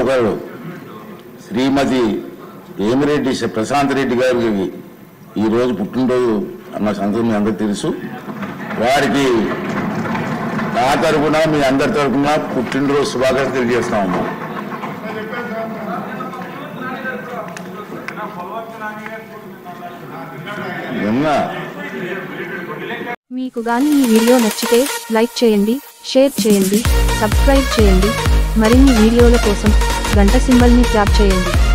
సోదరుడు శ్రీమతి వేమిరెడ్డి శ- ప్రశాంత్ రెడ్డి గారికి ఈరోజు పుట్టినరోజు అన్న సంగతి మీ అందరికి తెలుసు వారికి నా తరపున మీ అందరి తరపున పుట్టినరోజు శుభాకాంక్షలు తెలియజేస్తామమ్మా విన్నా మీకు గాని ఈ వీడియో నచ్చితే లైక్ చేయండి షేర్ చేయండి సబ్స్క్రైబ్ చేయండి మరిన్ని వీడియోల కోసం గంట సింబల్ని ట్యాప్ చేయండి